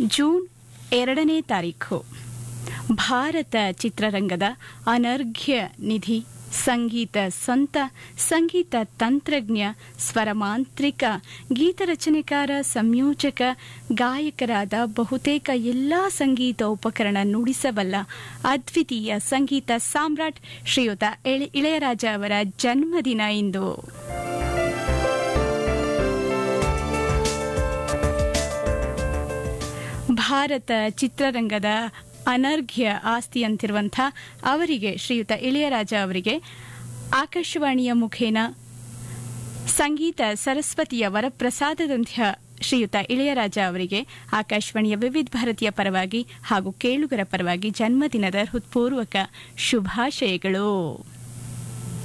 June ಎರಡನೇ ತಾರೀಖು ಭಾರತ ಚಿತ್ರರಂಗದ ಅನರ್ಘ್ಯ ನಿಧಿ ಸಂಗೀತ ಸಂತ ಸಂಗೀತ ತಂತ್ರಜ್ಞ ಸ್ವರಮಾಂತ್ರಿಕ ಗೀತರಚನೆಕಾರ ಸಂಯೋಜಕ ಗಾಯಕರಾದ ಬಹುತೇಕ ಎಲ್ಲಾ ಸಂಗೀತ ಉಪಕರಣ ನುಡಿಸಬಲ್ಲ ಅದ್ವಿತೀಯ ಸಂಗೀತ ಸಾಮ್ರಾಟ್ ಶ್ರೀಯುತ ಎಳೆ- ಇಳೆಯರಾಜ ಅವರ ಜನ್ಮದಿನ ಇಂದು ಭಾರತ ಚಿತ್ರರಂಗದ ಅನರ್ಘ್ಯ ಆಸ್ತಿ ಅಂತಿರುವಂಥ ಅವರಿಗೆ ಶ್ರೀಯುತ ಇಳೆಯರಾಜ ಅವರಿಗೆ ಆಕಾಶವಾಣಿಯ ಮುಖೇನ ಸಂಗೀತ ಸರಸ್ವತಿಯ ವರಪ್ರಸಾದದಂಥ ಶ್ರೀಯುತ ಇಳೆಯರಾಜ ಅವರಿಗೆ ಆಕಾಶವಾಣಿಯ ವಿವಿಧ ಭಾರತೀಯ ಪರವಾಗಿ ಹಾಗೂ ಕೇಳುಗರ ಪರವಾಗಿ ಜನ್ಮದಿನದ ಹೃತ್ಪೂರ್ವಕ ಶುಭಾಶಯಗಳು